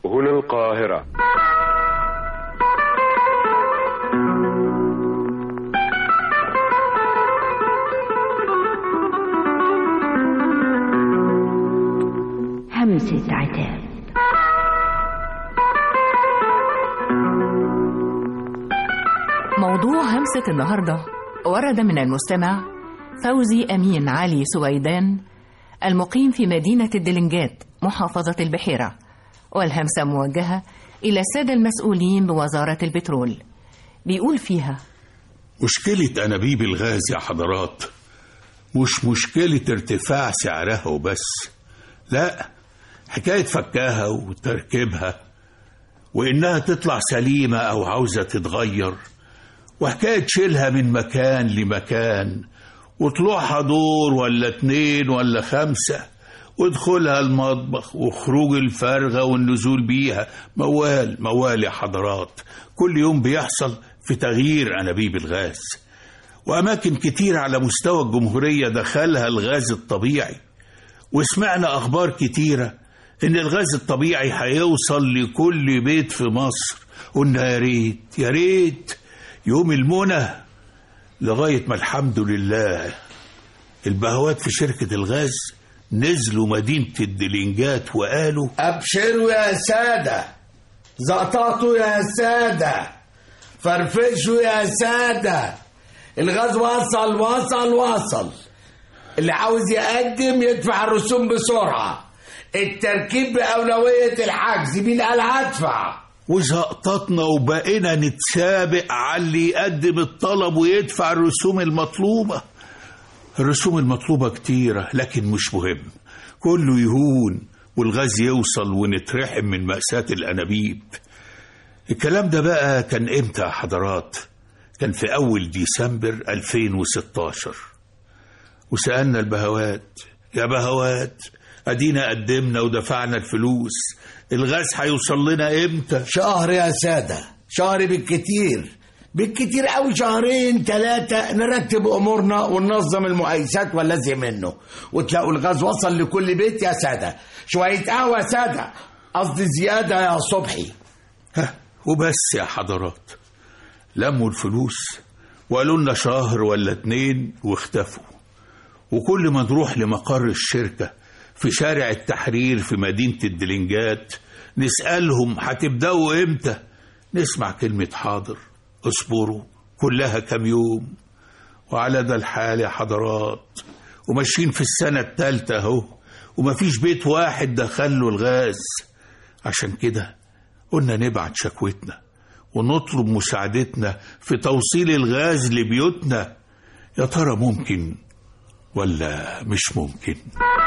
هنا القاهرة همسة عتاب موضوع همسة النهاردة ورد من المستمع فوزي أمين علي سويدان المقيم في مدينة الدلنجات محافظة البحيرة والهمسة موجهة إلى السادة المسؤولين بوزارة البترول بيقول فيها مشكلة أنابيب الغاز يا حضرات مش مشكلة ارتفاع سعرها وبس لا حكاية فكاها وتركيبها وإنها تطلع سليمة أو عاوزة تتغير وحكاية شيلها من مكان لمكان وطلوعها دور ولا اتنين ولا خمسة ودخولها المطبخ وخروج الفرغة والنزول بيها موال موال يا حضرات كل يوم بيحصل في تغيير أنابيب الغاز وأماكن كتير على مستوى الجمهورية دخلها الغاز الطبيعي وسمعنا أخبار كتيرة إن الغاز الطبيعي هيوصل لكل بيت في مصر قلنا يا ريت يا ريت يوم المنى لغاية ما الحمد لله البهوات في شركة الغاز نزلوا مدينة الدلنجات وقالوا أبشروا يا سادة زقطاطوا يا سادة فرفشوا يا سادة الغاز وصل وصل وصل اللي عاوز يقدم يدفع الرسوم بسرعة التركيب بأولوية الحجز مين قال هدفع وزقطتنا وبقينا نتسابق على اللي يقدم الطلب ويدفع الرسوم المطلوبة الرسوم المطلوبة كتيرة لكن مش مهم كله يهون والغاز يوصل ونترحم من مأساة الأنابيب الكلام ده بقى كان امتى يا حضرات كان في أول ديسمبر 2016 وسألنا البهوات يا بهوات أدينا قدمنا ودفعنا الفلوس الغاز هيوصل لنا امتى شهر يا سادة شهر بالكتير بالكتير قوي شهرين ثلاثة نرتب أمورنا وننظم المقايسات والذي منه وتلاقوا الغاز وصل لكل بيت يا سادة شوية قهوة يا سادة قصدي زيادة يا صبحي ها وبس يا حضرات لموا الفلوس وقالوا لنا شهر ولا اتنين واختفوا وكل ما نروح لمقر الشركة في شارع التحرير في مدينة الدلنجات نسألهم هتبدأوا امتى نسمع كلمة حاضر اصبروا كلها كام يوم وعلى ده الحال يا حضرات وماشيين في السنة التالتة اهو ومفيش بيت واحد دخله الغاز عشان كده قلنا نبعت شكوتنا ونطلب مساعدتنا في توصيل الغاز لبيوتنا يا ترى ممكن ولا مش ممكن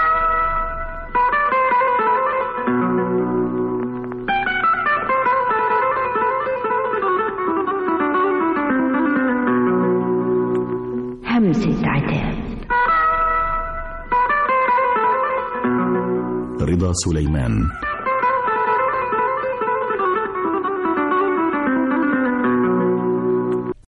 همسة عتاب رضا سليمان